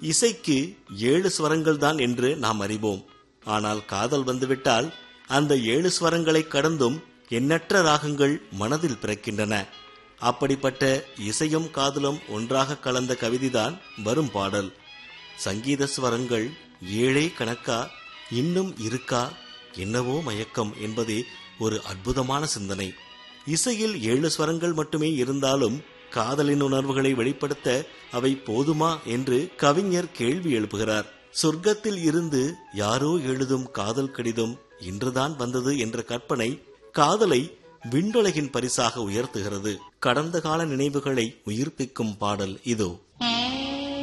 இசைக்கு ஏழு ஸ்வரங்கள் தான் என்று நாம் அறிவோம் ஆனால் காதல் வந்துவிட்டால் அந்த ஏழு ஸ்வரங்களை கடந்தும் எண்ணற்ற ராகங்கள் மனதில் பிறக்கின்றன அப்படிப்பட்ட இசையும் காதலும் ஒன்றாக கலந்த கவிதைதான் வரும் பாடல் சங்கீத ஸ்வரங்கள் ஏழே கணக்கா இன்னும் இருக்கா என்னவோ மயக்கம் என்பதே ஒரு அற்புதமான சிந்தனை இசையில் ஏழு ஸ்வரங்கள் மட்டுமே இருந்தாலும் காதலின் உணர்வுகளை வெளிப்படுத்த அவை போதுமா என்று கவிஞர் கேள்வி எழுப்புகிறார் சொர்க்கத்தில் இருந்து யாரோ எழுதும் காதல் கடிதம் இன்றுதான் வந்தது என்ற கற்பனை காதலை விண்ணுலகின் பரிசாக உயர்த்துகிறது கடந்த கால நினைவுகளை உயிர்ப்பிக்கும் பாடல் இதோ